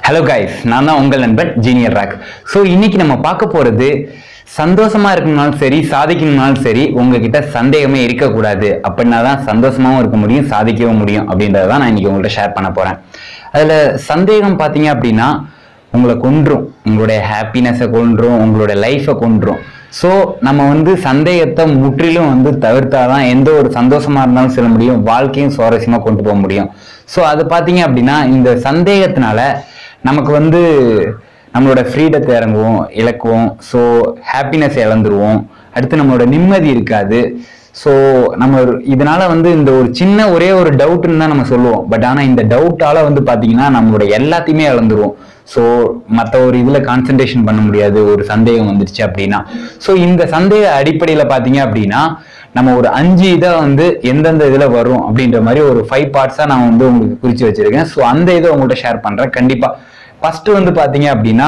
hello guys நான் தான் உங்கள் நண்பன் ஜீனியர் ராக் ஸோ இன்னைக்கு நம்ம பார்க்க போறது சந்தோஷமா இருக்கணும்னாலும் சரி சாதிக்கணும்னாலும் சரி உங்ககிட்ட சந்தேகமே இருக்கக்கூடாது அப்படின்னா தான் சந்தோஷமாவும் இருக்க முடியும் சாதிக்கவும் முடியும் அப்படின்றத தான் நான் இன்னைக்கு உங்கள்கிட்ட ஷேர் பண்ண போறேன் அதுல சந்தேகம் பார்த்தீங்க அப்படின்னா உங்களை கொன்றும் உங்களுடைய ஹாப்பினஸை கொன்றும் உங்களோட லைஃப்பை கொன்றும் ஸோ நம்ம வந்து சந்தேகத்தை முற்றிலும் வந்து தவிர்த்தாதான் எந்த ஒரு சந்தோஷமா இருந்தாலும் செல்ல முடியும் வாழ்க்கையும் சுவாரஸ்யமா கொண்டு போக முடியும் ஸோ அது பார்த்தீங்க அப்படின்னா இந்த சந்தேகத்தினால நமக்கு வந்து நம்மளோட ஃப்ரீடத்தை இறங்குவோம் இழக்குவோம் ஸோ ஹாப்பினஸ் இழந்துருவோம் அடுத்து நம்மளோட நிம்மதி இருக்காது ஸோ நம்ம ஒரு- இதனால வந்து இந்த ஒரு சின்ன ஒரே ஒரு டவுட்னு தான் நம்ம சொல்லுவோம் பட் ஆனால் இந்த டவுட்டால வந்து பார்த்தீங்கன்னா நம்மளோட எல்லாத்தையுமே இழந்துருவோம் ஸோ மற்ற ஒரு இதில் கான்சென்ட்ரேஷன் பண்ண முடியாது ஒரு சந்தேகம் வந்துருச்சு அப்படின்னா ஸோ இந்த சந்தேக அடிப்படையில் பார்த்தீங்க அப்படின்னா நம்ம ஒரு அஞ்சு இதை வந்து எந்தெந்த இதில் வரும் அப்படின்ற மாதிரி ஒரு ஃபைவ் பார்ட்ஸாக நான் வந்து உங்களுக்கு குறித்து வச்சிருக்கேன் ஸோ அந்த இதை உங்கள்கிட்ட ஷேர் பண்ணுறேன் கண்டிப்பாக ஃபர்ஸ்ட் வந்து பார்த்தீங்க அப்படின்னா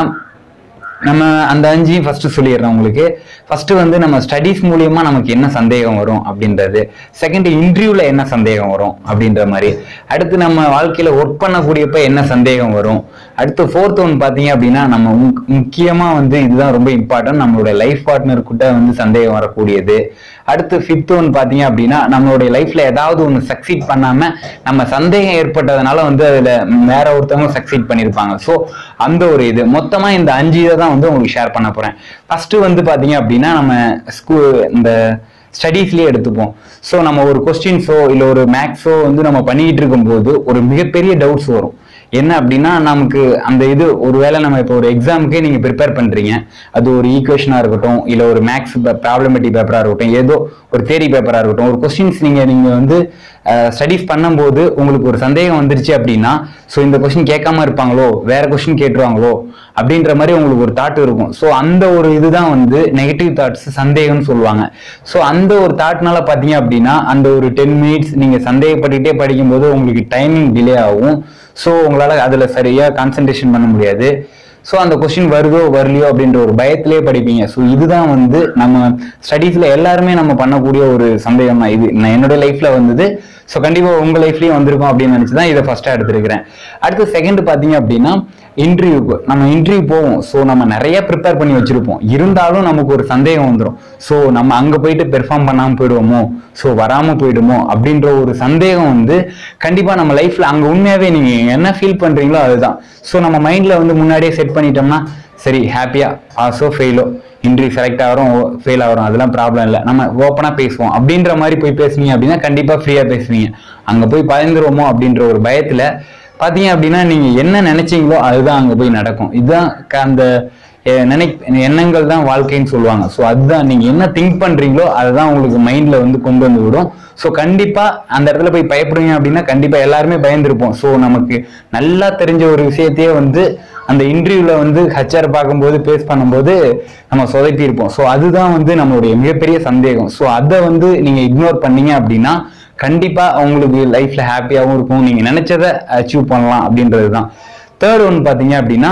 நம்ம அந்த அஞ்சையும் ஃபர்ஸ்ட் சொல்லிடுறேன் உங்களுக்கு ஃபர்ஸ்ட் வந்து நம்ம ஸ்டடீஸ் மூலியமா நமக்கு என்ன சந்தேகம் வரும் அப்படின்றது செகண்ட் இன்டர்வியூல என்ன சந்தேகம் வரும் அப்படின்ற மாதிரி அடுத்து நம்ம வாழ்க்கையில ஒர்க் பண்ணக்கூடியப்ப என்ன சந்தேகம் வரும் அடுத்து ஃபோர்த் ஒன் பாத்தீங்க அப்படின்னா நம்ம முக்- முக்கியமா வந்து இதுதான் ரொம்ப இம்பார்ட்டன்ட் நம்மளுடைய லைஃப் பார்ட்னர் கிட்ட வந்து சந்தேகம் வரக்கூடியது அடுத்து ஃபிஃப்த் ஒன் பாத்தீங்க அப்படின்னா நம்மளுடைய லைஃப்ல ஏதாவது ஒன்று சக்சீட் பண்ணாம நம்ம சந்தேகம் ஏற்பட்டதுனால வந்து அதுல வேற ஒருத்தவங்க சக்சீட் பண்ணியிருப்பாங்க ஸோ அந்த ஒரு இது மொத்தமா இந்த அஞ்சு இதை தான் வந்து உங்களுக்கு ஷேர் பண்ண போறேன் ஃபர்ஸ்ட் வந்து பாத்தீங்க அப்படின்னா நம்ம ஸ்கூ இந்த ஸ்டடீஸ்லயே எடுத்துப்போம் ஸோ நம்ம ஒரு கொஸ்டின்ஸோ இல்லை ஒரு மேக்ஸோ வந்து நம்ம பண்ணிக்கிட்டு இருக்கும்போது ஒரு மிகப்பெரிய டவுட்ஸ் வரும் என்ன அப்படின்னா நமக்கு அந்த இது ஒருவேளை நம்ம இப்போ ஒரு எக்ஸாமுக்கே நீங்க ப்ரிப்பேர் பண்றீங்க அது ஒரு ஈக்குவேஷனா இருக்கட்டும் இல்ல ஒரு மேக்ஸ் ப்ராப்ளமேட்டிக் பேப்பரா இருக்கட்டும் ஏதோ ஒரு தேரி பேப்பரா இருக்கட்டும் ஒரு கொஸ்டின்ஸ் நீங்க நீங்க வந்து ஸ்டடீஸ் பண்ணும்போது உங்களுக்கு ஒரு சந்தேகம் வந்துருச்சு அப்படின்னா ஸோ இந்த கொஸ்டின் கேட்காம இருப்பாங்களோ வேற கொஸ்டின் கேட்டுருவாங்களோ அப்படின்ற மாதிரி உங்களுக்கு ஒரு தாட் இருக்கும் ஸோ அந்த ஒரு இதுதான் வந்து நெகட்டிவ் தாட்ஸ் சந்தேகம்னு சொல்லுவாங்க ஸோ அந்த ஒரு தாட்னால பார்த்தீங்க அப்படின்னா அந்த ஒரு டென் மினிட்ஸ் நீங்க சந்தேகப்பட்டுக்கிட்டே படிக்கும்போது உங்களுக்கு டைமிங் டிலே ஆகும் ஸோ உங்களால அதுல சரியா கான்சென்ட்ரேஷன் பண்ண முடியாது ஸோ அந்த கொஸ்டின் வருதோ வரலையோ அப்படின்ற ஒரு பயத்திலே படிப்பீங்க ஸோ இதுதான் வந்து நம்ம ஸ்டடீஸ்ல எல்லாருமே நம்ம பண்ணக்கூடிய ஒரு சந்தேகம் தான் இது நான் என்னோட லைஃப்ல வந்தது ஸோ கண்டிப்பா உங்க லைஃப்லயும் வந்திருக்கும் அப்படின்னு நினைச்சு தான் இதை ஃபர்ஸ்டா எடுத்திருக்கிறேன் அடுத்து செகண்ட் பாத்தீங்க அப்படின்னா இன்டர்வியூக்கு நம்ம இன்டர்வியூ போவோம் ஸோ நம்ம நிறைய ப்ரிப்பேர் பண்ணி வச்சிருப்போம் இருந்தாலும் நமக்கு ஒரு சந்தேகம் வந்துடும் ஸோ நம்ம அங்க போயிட்டு பெர்ஃபார்ம் பண்ணாம போயிடுவோமோ ஸோ வராம போயிடுமோ அப்படின்ற ஒரு சந்தேகம் வந்து கண்டிப்பா நம்ம லைஃப்ல அங்க உண்மையாவே நீங்க என்ன ஃபீல் பண்றீங்களோ அதுதான் ஸோ நம்ம மைண்ட்ல வந்து முன்னாடியே செட் பண்ணிட்டோம்னா சரி ஹாப்பியா பாஸோ ஃபெயிலோ இன்டர்வியூ செலக்ட் ஆகிறோம் ஃபெயில் ஆகிறோம் அதெல்லாம் ப்ராப்ளம் இல்லை நம்ம ஓப்பனாக பேசுவோம் அப்படின்ற மாதிரி போய் பேசுனீங்க அப்படின்னா கண்டிப்பாக ஃப்ரீயாக பேசுவீங்க அங்கே போய் பயந்துருவோமோ அப்படின்ற ஒரு பயத்தில் பார்த்தீங்க அப்படின்னா நீங்கள் என்ன நினைச்சீங்களோ அதுதான் அங்கே போய் நடக்கும் இதுதான் க- அந்த எ- நினை எண்ணங்கள் தான் வாழ்க்கைன்னு சொல்லுவாங்க ஸோ அதுதான் நீங்கள் என்ன திங்க் பண்ணுறீங்களோ அதுதான் உங்களுக்கு மைண்டில் வந்து கொண்டு வந்து விடும் ஸோ கண்டிப்பாக அந்த இடத்துல போய் பயப்படுவீங்க அப்படின்னா கண்டிப்பாக எல்லாருமே பயந்துருப்போம் ஸோ நமக்கு நல்லா தெரிஞ்ச ஒரு விஷயத்தையே வந்து அந்த இன்டர்வியூல வந்து ஹச்ஆர் பார்க்கும்போது பேஸ் பண்ணும்போது நம்ம சொதப்பி இருப்போம் ஸோ அதுதான் வந்து நம்மளுடைய மிகப்பெரிய சந்தேகம் ஸோ அதை வந்து நீங்க இக்னோர் பண்ணீங்க அப்படின்னா கண்டிப்பா உங்களுக்கு லைஃப்ல ஹாப்பியாகவும் இருக்கும் நீங்க நினைச்சதை அச்சீவ் பண்ணலாம் அப்படின்றது தான் தேர்ட் ஒன் பாத்தீங்க அப்படின்னா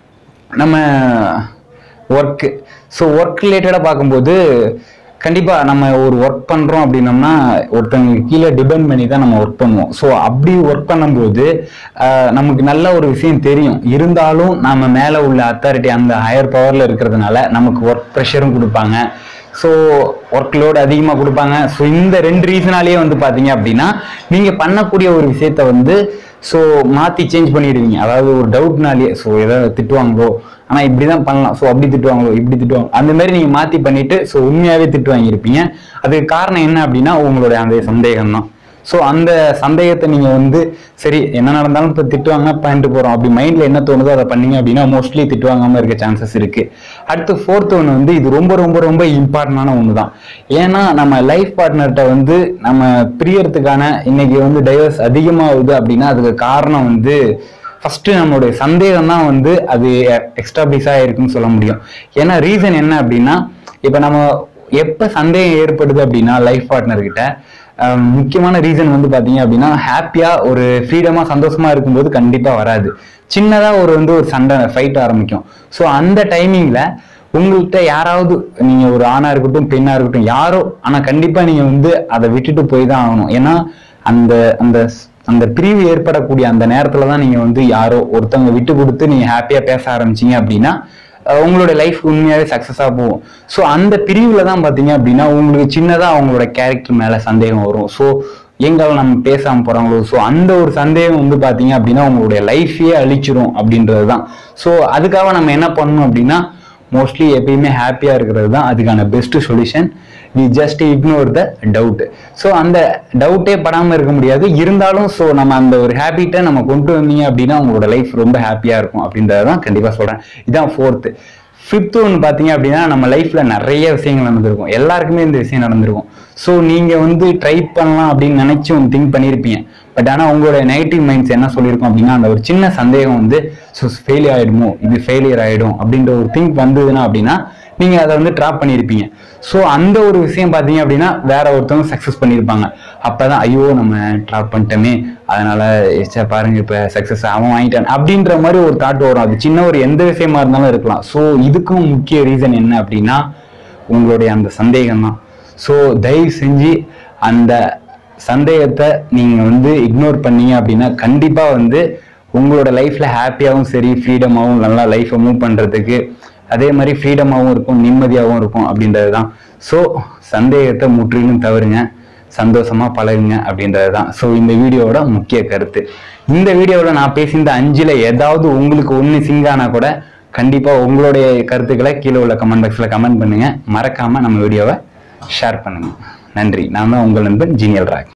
நம்ம ஒர்க்கு ஸோ ஒர்க் ரிலேட்டடாக பார்க்கும்போது கண்டிப்பாக நம்ம ஒரு ஒர்க் பண்ணுறோம் அப்படின்னம்னா ஒருத்தவங்களுக்கு கீழே டிபெண்ட் பண்ணி தான் நம்ம ஒர்க் பண்ணுவோம் ஸோ அப்படி ஒர்க் பண்ணும்போது ஆஹ், நமக்கு நல்ல ஒரு விஷயம் தெரியும் இருந்தாலும் நம்ம மேலே உள்ள அத்தாரிட்டி அந்த ஹையர் பவரில் இருக்கிறதுனால நமக்கு ஒர்க் ப்ரெஷரும் கொடுப்பாங்க ஸோ ஒர்க் லோடு அதிகமாக கொடுப்பாங்க ஸோ இந்த ரெண்டு ரீசனாலேயே வந்து பார்த்தீங்க அப்படின்னா நீங்கள் பண்ணக்கூடிய ஒரு விஷயத்த வந்து ஸோ மாற்றி சேஞ்ச் பண்ணிடுவீங்க அதாவது ஒரு டவுட்னாலே ஸோ ஏதாவது திட்டுவாங்களோ ஆனால் இப்படி தான் பண்ணலாம் ஸோ அப்படி திட்டுவாங்களோ இப்படி திட்டுவாங்க அந்த மாதிரி நீங்கள் மாற்றி பண்ணிட்டு ஸோ உண்மையாகவே திட்டு வாங்கியிருப்பீங்க அதுக்கு காரணம் என்ன அப்படின்னா உங்களுடைய அந்த சந்தேகம் தான் ஸோ அந்த சந்தேகத்தை நீங்கள் வந்து சரி என்ன நடந்தாலும் இப்போ திட்டுவாங்க பண்ணிட்டு போகிறோம் அப்படி மைண்டில் என்ன தோணுதோ அதை பண்ணீங்க அப்படின்னா மோஸ்ட்லி திட்டுவாங்காம இருக்க சான்சஸ் இருக்கு அடுத்து ஃபோர்த் ஒன்று வந்து இது ரொம்ப ரொம்ப ரொம்ப இம்பார்ட்டண்டான ஒன்று தான் ஏன்னா நம்ம லைஃப் பார்ட்னர்கிட்ட வந்து நம்ம பிரியறதுக்கான இன்னைக்கு வந்து டைவர்ஸ் அதிகமாகுது அப்படின்னா அதுக்கு காரணம் வந்து ஃபர்ஸ்ட் நம்மளுடைய சந்தேகம் தான் வந்து அது எக்ஸ்டாப்ளிஷ் இருக்குன்னு சொல்ல முடியும் ஏன்னா ரீசன் என்ன அப்படின்னா இப்போ நம்ம எப்போ சந்தேகம் ஏற்படுது அப்படின்னா லைஃப் பார்ட்னர் கிட்ட ஆஹ் முக்கியமான ரீசன் வந்து பாத்தீங்க அப்படின்னா ஹாப்பியா ஒரு ஃப்ரீடமா சந்தோஷமா இருக்கும்போது கண்டிப்பா வராது சின்னதா ஒரு வந்து ஒரு சண்டை ஃபைட் ஆரம்பிக்கும் ஸோ அந்த டைமிங்ல உங்கள்கிட்ட யாராவது நீங்க ஒரு ஆணா இருக்கட்டும் பெண்ணா இருக்கட்டும் யாரோ ஆனா கண்டிப்பா நீங்க வந்து அதை விட்டுட்டு போய் தான் ஆகணும் ஏன்னா அந்த அந்த அந்த பிரிவு ஏற்படக்கூடிய அந்த நேரத்துல தான் நீங்க வந்து யாரோ ஒருத்தவங்க விட்டு கொடுத்து நீங்க ஹாப்பியா பேச ஆரம்பிச்சீங்க அப்படின்னா அஹ் உங்களோட லைஃப் உண்மையாவே சக்சஸா போகும் ஸோ அந்த பிரிவுல தான் பாத்தீங்க அப்படின்னா உங்களுக்கு சின்னதா அவங்களோட கேரக்டர் மேல சந்தேகம் வரும் ஸோ எங்கால நம்ம பேசாம போறாங்களோ ஸோ அந்த ஒரு சந்தேகம் வந்து பாத்தீங்க அப்படின்னா உங்களுடைய லைஃபையே அழிச்சிரும் அப்படின்றது தான் ஸோ அதுக்காக நம்ம என்ன பண்ணணும் அப்படின்னா மோஸ்ட்லி எப்பயுமே ஹாப்பியா இருக்கிறது தான் அதுக்கான best solution we just ignore the doubt so அந்த டவுட்டே படாம இருக்க முடியாது இருந்தாலும் ஸோ நம்ம அந்த ஒரு ஹேபிட்டை நம்ம கொண்டு வந்தீங்க அப்படின்னா உங்களோட லைஃப் ரொம்ப ஹாப்பியா இருக்கும் அப்படின்றத தான் கண்டிப்பா சொல்றேன் இதான் ஃபோர்த்து ஃபிஃப்த் ஒன்று பார்த்தீங்க அப்படின்னா நம்ம லைஃப்ல நிறைய விஷயங்கள் நடந்திருக்கும் எல்லாருக்குமே இந்த விஷயம் நடந்திருக்கும் ஸோ நீங்க வந்து ட்ரை பண்ணலாம் அப்படின்னு நினைச்சு ஒன்று திங்க் பண்ணியிருப்பீங்க பட் ஆனால் உங்களோட நெகட்டிவ் மைண்ட்ஸ் என்ன சொல்லியிருக்கோம் அப்படின்னா அந்த ஒரு சின்ன சந்தேகம் வந்து ஸோ ஃபெயிலியர் ஆயிடுமோ இது ஃபெயிலியர் ஆயிடும் அப்படின்ற ஒரு திங்க் வந்ததுன்னா அப்படின்னா நீங்க அதை வந்து ட்ராப் பண்ணியிருப்பீங்க ஸோ அந்த ஒரு விஷயம் பார்த்தீங்க அப்படின்னா வேற ஒருத்தவங்க சக்ஸஸ் பண்ணியிருப்பாங்க அப்பதான் ஐயோ நம்ம ட்ராப் பண்ணிட்டோமே அதனால சே, பாருங்க இப்ப சக்ஸஸ் அவன் வாங்கிட்டான் அப்படின்ற மாதிரி ஒரு தாட் வரும் அது சின்ன ஒரு எந்த விஷயமா இருந்தாலும் இருக்கலாம் ஸோ இதுக்கும் முக்கிய ரீசன் என்ன அப்படின்னா உங்களுடைய அந்த சந்தேகம் தான் ஸோ தயவு செஞ்சு அந்த சந்தேகத்தை நீங்க வந்து இக்னோர் பண்ணீங்க அப்படின்னா கண்டிப்பா வந்து உங்களோட லைஃப்ல ஹாப்பியாகவும் சரி ஃப்ரீடமாகவும் நல்லா லைஃப்பை மூவ் பண்றதுக்கு அதே மாதிரி ஃப்ரீடமாகவும் இருக்கும் நிம்மதியாகவும் இருக்கும் அப்படின்றது தான் ஸோ சந்தேகத்தை முற்றிலும் தவறுங்க சந்தோஷமா பழகுங்க அப்படின்றது தான் ஸோ இந்த வீடியோவோட முக்கிய கருத்து இந்த வீடியோவில் நான் பேசியிருந்த அஞ்சுல ஏதாவது உங்களுக்கு ஒன்று சிங்கானா கூட கண்டிப்பா உங்களுடைய கருத்துக்களை கீழே உள்ள கமெண்ட் பாக்ஸ்ல கமெண்ட் பண்ணுங்க மறக்காம நம்ம வீடியோவை ஷேர் பண்ணுங்க நன்றி நான் தான் உங்கள் நண்பன் ஜீனியல் ராக்